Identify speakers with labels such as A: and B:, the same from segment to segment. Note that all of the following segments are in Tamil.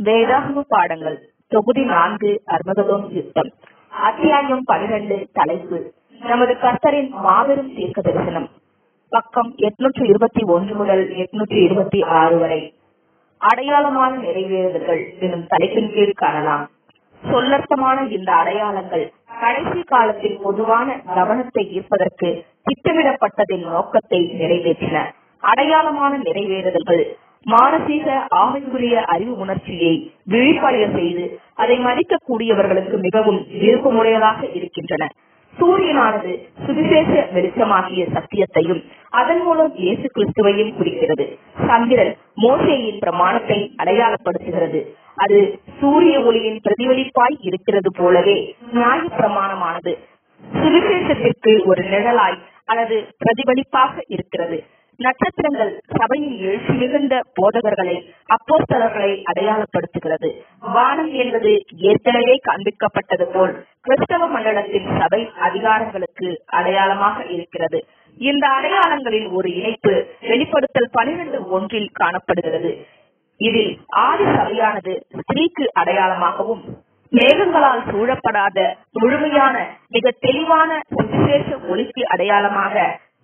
A: வேதாகம பாடங்கள் தொகுதி நான்கு அர்மகதோன் யுத்தம் அத்தியாயம் பனிரெண்டு தலைப்பு நமது கர்த்தரின் மாபெரும் தீர்க்க தரிசனம் பக்கம் எட்நூற்றி இருபத்தி ஒன்று முதல் எட்நூற்றி இருபத்தி ஆறு வரை அடையாளமான நிறைவேறுதல்கள் எனும் தலைப்பின் கீழ் காணலாம் சொல்லர்த்தமான இந்த அடையாளங்கள் கடைசி காலத்தில் பொதுவான கவனத்தை ஈர்ப்பதற்கு திட்டமிடப்பட்டதின் நோக்கத்தை நிறைவேற்றின அடையாளமான நிறைவேறுதல்கள் மானசீக ஆமைக்குரிய அறிவு உணர்ச்சியை விழிப்படைய செய்து அதை மதிக்கக்கூடியவர்களுக்கு மிகவும் விருப்பமுடையதாக இருக்கின்றன சூரியனானது சுவிசேஷ வெளிச்சமாகிய சத்தியத்தையும் அதன் மூலம் இயேசு கிறிஸ்துவையும் குறிக்கிறது சந்திரன் மோசேயின் பிரமாணத்தை அடையாளப்படுத்துகிறது அது சூரிய ஒளியின் பிரதிபலிப்பாய் இருக்கிறது போலவே நியாய பிரமாணமானது சுவிசேஷத்திற்கு ஒரு நிழலாய் அல்லது பிரதிபலிப்பாக இருக்கிறது நட்சத்திரங்கள் சபையின் எழுச்சி மிகுந்த போதகர்களை அப்போஸ்தலர்களை அடையாளப்படுத்துகிறது வானம் என்பது ஏற்கனவே காண்பிக்கப்பட்டது போல் கிறிஸ்தவ மண்டலத்தின் சபை அதிகாரங்களுக்கு அடையாளமாக இருக்கிறது இந்த அடையாளங்களில் ஒரு இணைப்பு வெளிப்படுத்தல் பனிரெண்டு ஒன்றில் காணப்படுகிறது இதில் ஆதி சபையானது ஸ்திரீக்கு அடையாளமாகவும் மேகங்களால் சூழப்படாத முழுமையான மிக தெளிவான சுவிசேஷ ஒளிக்கு அடையாளமாக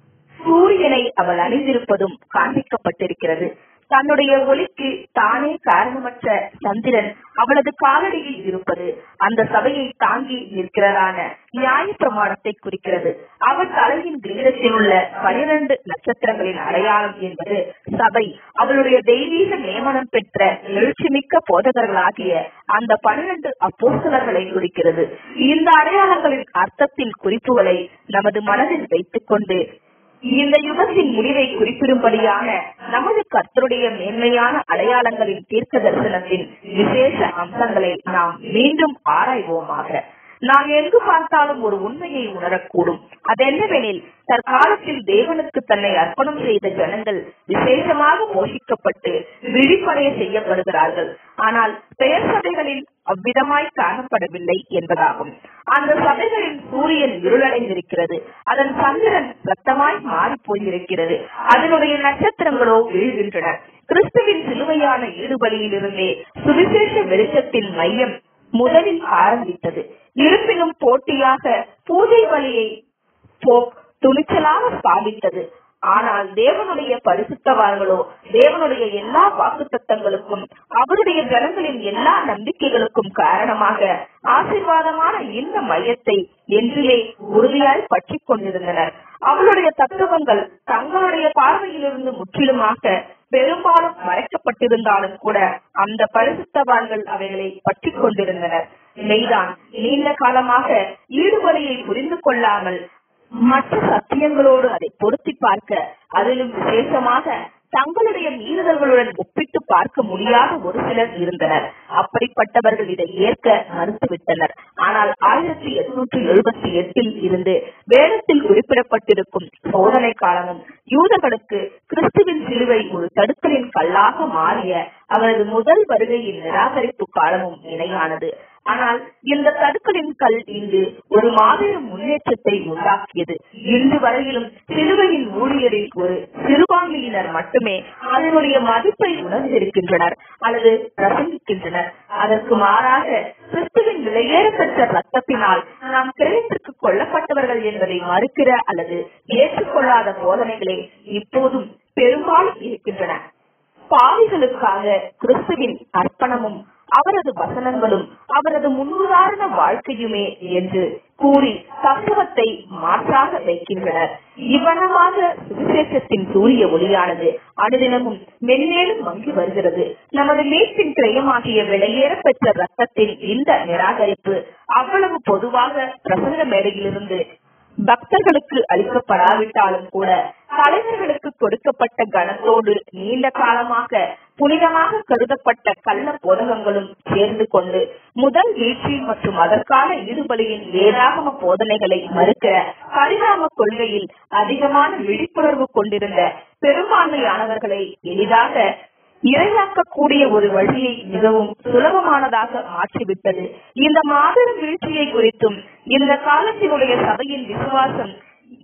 A: சூரியனை அவள் அணிந்திருப்பதும் காண்பிக்கப்பட்டிருக்கிறது தன்னுடைய ஒளிக்கு தானே காரணமற்ற சந்திரன் அவளது காலடியில் இருப்பது அந்த சபையை தாங்கி நிற்கிறதான நியாய பிரமாணத்தை குறிக்கிறது அவள் தலையின் கிரீடத்தில் உள்ள பனிரெண்டு நட்சத்திரங்களின் அடையாளம் என்பது சபை அவளுடைய தெய்வீக நியமனம் பெற்ற எழுச்சிமிக்க போதகர்களாகிய அந்த பனிரெண்டு அப்போஸ்தலர்களை குறிக்கிறது இந்த அடையாளங்களின் அர்த்தத்தில் குறிப்புகளை நமது மனதில் வைத்துக் கொண்டு இந்த யுகத்தின் முடிவை குறிப்பிடும்படியான நமது கர்த்தருடைய மேன்மையான அடையாளங்களின் தீர்க்க தரிசனத்தின் விசேஷ அம்சங்களை நாம் மீண்டும் ஆராய்வோமாக நாம் எங்கு பார்த்தாலும் ஒரு உண்மையை உணரக்கூடும் அதென்னவெனில் தற்காலத்தில் தேவனுக்கு தன்னை அர்ப்பணம் செய்த ஜனங்கள் விசேஷமாக போஷிக்கப்பட்டு விழிப்படைய செய்யப்படுகிறார்கள் ஆனால் பெயர் சபைகளில் அவ்விதமாய் காணப்படவில்லை என்பதாகும் அந்த சபைகளின் சூரியன் இருளடைந்திருக்கிறது அதன் சந்திரன் ரத்தமாய் மாறி போயிருக்கிறது அதனுடைய நட்சத்திரங்களோ விழுகின்றன கிறிஸ்துவின் சிலுவையான ஈடுபலியிலிருந்தே சுவிசேஷ வெளிச்சத்தின் மையம் முதலில் ஆரம்பித்தது இருப்பினும் போட்டியாக பூஜை பலியை போக் துணிச்சலாக ஸ்தாபித்தது ஆனால் தேவனுடைய பரிசுத்தவான்களோ தேவனுடைய எல்லா வாக்கு தத்தங்களுக்கும் அவருடைய ஜனங்களின் எல்லா நம்பிக்கைகளுக்கும் காரணமாக ஆசீர்வாதமான இந்த மையத்தை என்றிலே உறுதியாய் பற்றி கொண்டிருந்தனர் அவளுடைய தத்துவங்கள் தங்களுடைய பார்வையிலிருந்து முற்றிலுமாக பெரும்பாலும் மறைக்கப்பட்டிருந்தாலும் கூட அந்த பரிசுத்தவான்கள் அவைகளை பற்றி கொண்டிருந்தனர் மெய்தான் நீண்ட காலமாக ஈடுபடியை புரிந்து கொள்ளாமல் மற்ற சத்தியங்களோடு அதை பொருத்தி பார்க்க அதிலும் விசேஷமாக தங்களுடைய மீறுதல்களுடன் ஒப்பிட்டு பார்க்க முடியாத ஒரு சிலர் இருந்தனர் அப்படிப்பட்டவர்கள் இதை ஏற்க மறுத்துவிட்டனர் ஆனால் ஆயிரத்தி எட்நூற்றி எழுபத்தி எட்டில் இருந்து வேதத்தில் குறிப்பிடப்பட்டிருக்கும் சோதனை காலமும் யூதர்களுக்கு கிறிஸ்துவின் சிலுவை ஒரு தடுக்கலின் கல்லாக மாறிய அவரது முதல் வருகையின் நிராகரிப்பு காலமும் இணையானது ஆனால் இந்த தடுக்கலின் கல் இங்கு ஒரு மாபெரும் முன்னேற்றத்தை உண்டாக்கியது இன்று வரையிலும் சிலுவையின் ஊழியரில் ஒரு சிறுபான்மையினர் மட்டுமே அதனுடைய மதிப்பை உணர்ந்திருக்கின்றனர் அல்லது பிரசங்கிக்கின்றனர் அதற்கு மாறாக கிறிஸ்துவின் விலையேறப்பெற்ற ரத்தத்தினால் நாம் கிரயத்திற்கு கொல்லப்பட்டவர்கள் என்பதை மறுக்கிற அல்லது ஏற்றுக்கொள்ளாத போதனைகளே இப்போதும் பெரும்பாலும் இருக்கின்றன பாவிகளுக்காக கிறிஸ்துவின் அர்ப்பணமும் அவரது வசனங்களும் அவரது முன்னுதாரண வாழ்க்கையுமே என்று கூறி தத்துவத்தை மாற்றாக வைக்கின்றனர் இவ்வனமாக சுவிசேஷத்தின் சூரிய ஒளியானது அனுதினமும் மென்மேலும் மங்கி வருகிறது நமது மீட்பின் கிரயமாகிய விலையேற பெற்ற ரத்தத்தின் இந்த நிராகரிப்பு அவ்வளவு பொதுவாக பிரசங்க மேடையிலிருந்து பக்தர்களுக்கு அளிக்கப்படாவிட்டாலும் கூட தலைவர்களுக்கு கொடுக்கப்பட்ட கணத்தோடு நீண்ட காலமாக புனிதமாக கருதப்பட்ட கள்ள போதகங்களும் சேர்ந்து கொண்டு முதல் வீழ்ச்சி மற்றும் அதற்கான ஈடுபலியின் வேதாகம போதனைகளை மறுக்க பரிணாம கொள்கையில் அதிகமான விழிப்புணர்வு கொண்டிருந்த பெரும்பான்மையானவர்களை எளிதாக இரையாக்கக்கூடிய ஒரு வழியை மிகவும் சுலபமானதாக மாற்றிவிட்டது இந்த மாபெரும் வீழ்ச்சியை குறித்தும் இந்த காலத்தினுடைய சபையின் விசுவாசம்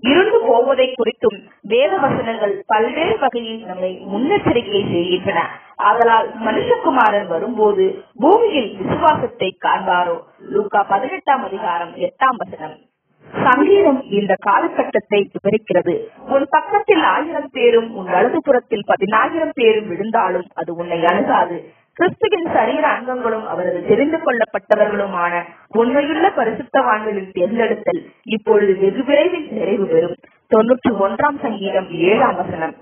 A: இருந்து போவதை குறித்தும் வேத வசனங்கள் பல்வேறு வகையில் நம்மை முன்னெச்சரிக்கை செய்கின்றன ஆதலால் மனுஷகுமாரன் வரும்போது பூமியில் விசுவாசத்தை காண்பாரோ லூக்கா பதினெட்டாம் அதிகாரம் எட்டாம் வசனம் சங்கீதம் இந்த காலகட்டத்தை விவரிக்கிறது உன் பக்கத்தில் ஆயிரம் பேரும் உன் வலதுபுறத்தில் பதினாயிரம் பேரும் விழுந்தாலும் அது உன்னை அணுகாது கிறிஸ்துவின் சரீர அங்கங்களும் அவரது தெரிந்து கொள்ளப்பட்டவர்களுமான உண்மையுள்ள பரிசுத்தவான்களின் தேர்ந்தெடுத்தல் இப்பொழுது வெகு விரைவில் நிறைவு பெறும் தொன்னூற்றி ஒன்றாம் சங்கீதம் ஏழாம் வசனம்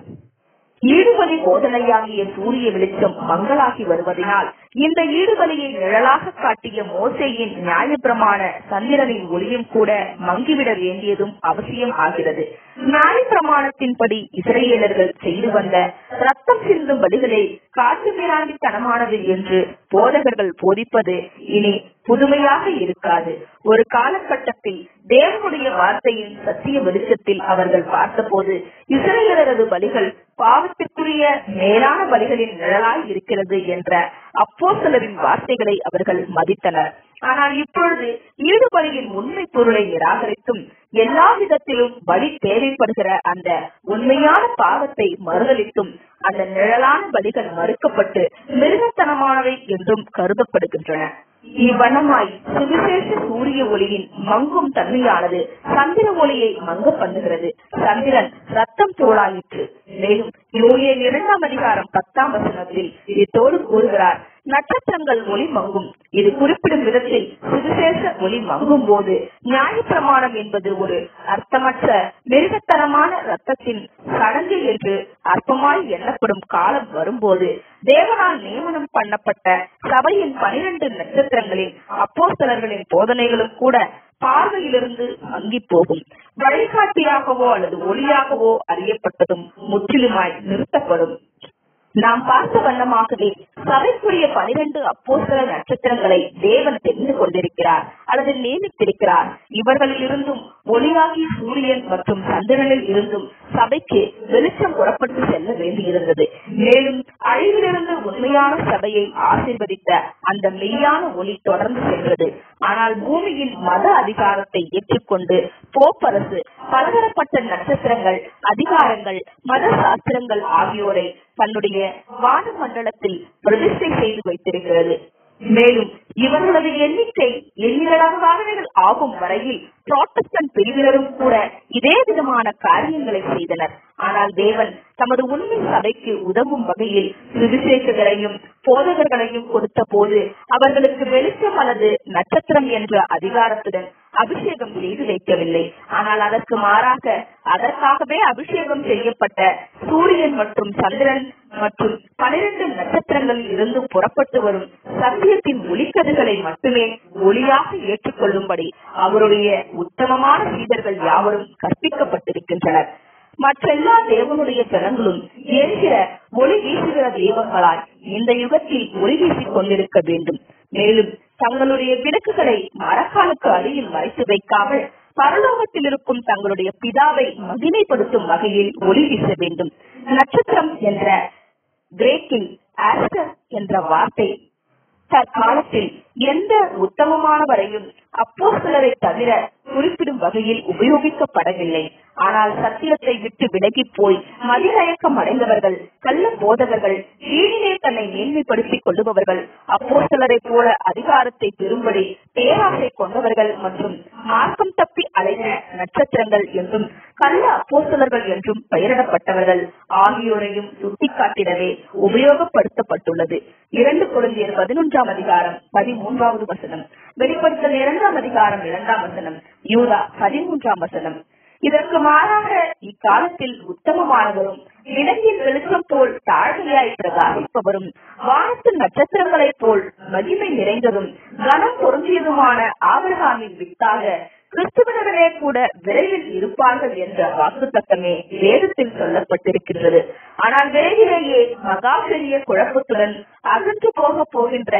A: ஈடுபலி போதனையாகிய சூரிய வெளிச்சம் மங்களாகி வருவதனால் இந்த ஈடுபலியை நிழலாக காட்டிய மோசையின் நியாயப்பிரமாண சந்திரனின் ஒளியும் கூட மங்கிவிட வேண்டியதும் அவசியம் ஆகிறது நியாயப்பிரமாணத்தின்படி இஸ்ரேலர்கள் செய்து வந்த ரத்தம் சிந்தும் பலிகளை காட்டுமிராண்டித்தனமானது என்று போதகர்கள் போதிப்பது இனி புதுமையாக இருக்காது ஒரு காலகட்டத்தில் தேவனுடைய வார்த்தையின் சத்திய வெளிச்சத்தில் அவர்கள் பார்த்தபோது இஸ்ரேலரது பலிகள் பாவத்திற்குரிய மேலான பலிகளின் நிழலாய் இருக்கிறது என்ற அப்போஸ்தலரின் வார்த்தைகளை அவர்கள் மதித்தனர் ஆனால் இப்பொழுது ஈடுபலியின் உண்மை பொருளை நிராகரித்தும் எல்லா விதத்திலும் பலி தேவைப்படுகிற அந்த உண்மையான பாவத்தை மறுதளித்தும் அந்த நிழலான பலிகள் மறுக்கப்பட்டு மிருகத்தனமானவை என்றும் கருதப்படுகின்றன இவ்வண்ணமாய் சுவிசேஷ சூரிய ஒளியின் மங்கும் தன்மையானது சந்திர ஒளியை மங்க பண்ணுகிறது சந்திரன் ரத்தம் தோளாயிற்று மேலும் யோகியின் இரண்டாம் அதிகாரம் பத்தாம் வசனத்தில் இத்தோடு கூறுகிறார் நட்சத்திரங்கள் ஒளி மங்கும் இது குறிப்பிடும் விதத்தில் சுவிசேஷ ஒளி மங்கும் போது நியாயப்பிரமாணம் என்பது ஒரு அர்த்தமற்ற மிருகத்தனமான ரத்தத்தின் சடங்கு என்று அற்பமாய் எண்ணப்படும் காலம் வரும்போது தேவனால் நியமனம் பண்ணப்பட்ட சபையின் பனிரெண்டு நட்சத்திரங்களின் அப்போஸ்தலர்களின் போதனைகளும் கூட பார்வையிலிருந்து மங்கி போகும் வழிகாட்டியாகவோ அல்லது ஒளியாகவோ அறியப்பட்டதும் முற்றிலுமாய் நிறுத்தப்படும் நாம் பார்த்த வண்ணமாகவே சபைக்குரிய பனிரெண்டு அப்போஸ்தல நட்சத்திரங்களை தேவன் தெரிந்து கொண்டிருக்கிறார் அல்லது நியமித்திருக்கிறார் இவர்களில் இருந்தும் ஒளியாகி சூரியன் மற்றும் சந்திரனில் இருந்தும் சபைக்கு வெளிச்சம் புறப்பட்டு செல்ல வேண்டியிருந்தது மேலும் அழிவிலிருந்து உண்மையான சபையை ஆசீர்வதித்த அந்த மெய்யான ஒளி தொடர்ந்து சென்றது ஆனால் பூமியின் மத அதிகாரத்தை ஏற்றுக்கொண்டு போப்பரசு பலதரப்பட்ட நட்சத்திரங்கள் அதிகாரங்கள் மத சாஸ்திரங்கள் ஆகியோரை தன்னுடைய வான மண்டலத்தில் பிரதிஷ்டை செய்து வைத்திருக்கிறது மேலும் இவர்களது எண்ணிக்கை எண்ணிலடங்கானவைகள் ஆகும் வரையில் புரோட்டஸ்டன்ட் பிரிவினரும் கூட இதே விதமான காரியங்களை செய்தனர் ஆனால் தேவன் தமது உண்மை சபைக்கு உதவும் வகையில் சுவிசேஷகரையும் போதகர்களையும் கொடுத்த போது அவர்களுக்கு வெளிச்சம் அல்லது நட்சத்திரம் என்ற அதிகாரத்துடன் அபிஷேகம் செய்து வைக்கவில்லை ஆனால் அதற்கு மாறாக அதற்காகவே அபிஷேகம் செய்யப்பட்ட சூரியன் மற்றும் சந்திரன் மற்றும் பனிரெண்டு நட்சத்திரங்களில் இருந்து புறப்பட்டு வரும் சத்தியத்தின் ஒளிக்கதிர்களை மட்டுமே ஒளியாக ஏற்றுக்கொள்ளும்படி அவருடைய உத்தமமான சீடர்கள் யாவரும் கற்பிக்கப்பட்டிருக்கின்றனர் மற்றெல்லா தேவனுடைய ஜனங்களும் எரிகிற ஒளி வீசுகிற தெய்வங்களாய் இந்த யுகத்தில் ஒளி வீசிக் கொண்டிருக்க வேண்டும் மேலும் தங்களுடைய விளக்குகளை மரக்காலுக்கு அடியில் மறைத்து வைக்காமல் பரலோகத்தில் இருக்கும் தங்களுடைய பிதாவை மகிமைப்படுத்தும் வகையில் ஒளி வீச வேண்டும் நட்சத்திரம் என்ற கிரேக்கில் ஆஸ்டர் என்ற வார்த்தை தற்காலத்தில் எந்த உத்தமமானவரையும் அப்போஸ்தலரை தவிர குறிப்பிடும் வகையில் உபயோகிக்கப்படவில்லை ஆனால் சத்தியத்தை விட்டு விலகி போய் மதிநயக்கம் அடைந்தவர்கள் கள்ள போதகர்கள் வீணிலே தன்னை மேன்மைப்படுத்திக் கொள்ளுபவர்கள் அப்போஸ்தலரை போல அதிகாரத்தை பெறும்படி பேராசை கொண்டவர்கள் மற்றும் மார்க்கம் தப்பி அலைந்த நட்சத்திரங்கள் என்றும் கள்ள அப்போஸ்தலர்கள் என்றும் பெயரிடப்பட்டவர்கள் ஆகியோரையும் சுட்டிக்காட்டிடவே உபயோகப்படுத்தப்பட்டுள்ளது இரண்டு குழந்தையர் பதினொன்றாம் அதிகாரம் பதிமூன்றாவது வசனம் வெளிப்படுத்தல் இரண்டாம் அதிகாரம் இரண்டாம் வசனம் யூதா பதிமூன்றாம் வசனம் இதற்கு மாறாக இக்காலத்தில் உத்தமமானவரும் விலங்கின் வெளிச்சம் போல் தாழ்மையாய் பிரகாசிப்பவரும் வானத்து நட்சத்திரங்களைப் போல் மகிமை நிறைந்ததும் கனம் பொருந்தியதுமான ஆபிரகாமின் வித்தாக கிறிஸ்துவனர்களே கூட விரைவில் இருப்பார்கள் என்ற வாக்குத்தத்தமே வேதத்தில் சொல்லப்பட்டிருக்கின்றது ஆனால் விரைவிலேயே மகா பெரிய குழப்பத்துடன் அகன்று போக போகின்ற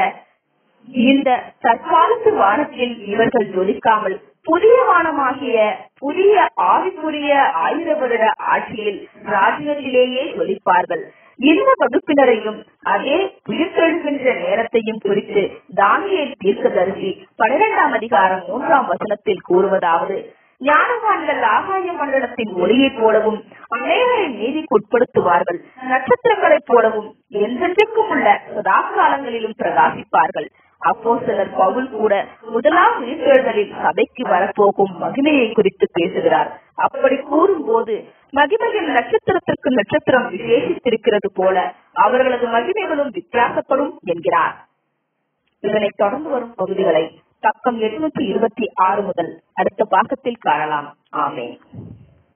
A: இந்த தற்காலத்து வானத்தில் இவர்கள் ஜொலிக்காமல் புதிய வானமாகிய புதிய ஆவிக்குரிய ஆயிர வருட ஆட்சியில் ராஜ்யத்திலேயே ஜொலிப்பார்கள் இந்த வகுப்பினரையும் அதே உயிர்த்தெழுகின்ற நேரத்தையும் குறித்து தானியல் தீர்க்கதரிசி பனிரெண்டாம் அதிகாரம் மூன்றாம் வசனத்தில் கூறுவதாவது ஞானவான்கள் ஆகாய மண்டலத்தின் ஒளியைப் போலவும் அநேகரை நீதிக்கு உட்படுத்துவார்கள் நட்சத்திரங்களைப் போலவும் என்றென்றைக்கும் உள்ள சதா காலங்களிலும் பிரகாசிப்பார்கள் அப்போ சிலர் பவுல் கூட முதலாம் உயிர்த்தெழுதலில் சபைக்கு வரப்போகும் மகிமையை குறித்து பேசுகிறார் அப்படி கூறும்போது மகிமையின் நட்சத்திரத்திற்கு நட்சத்திரம் விசேஷித்திருக்கிறது போல அவர்களது மகிமைகளும் வித்தியாசப்படும் என்கிறார் இதனை தொடர்ந்து வரும் பகுதிகளை பக்கம் எட்நூத்தி இருபத்தி ஆறு முதல் அடுத்த பாகத்தில் காணலாம் ஆமே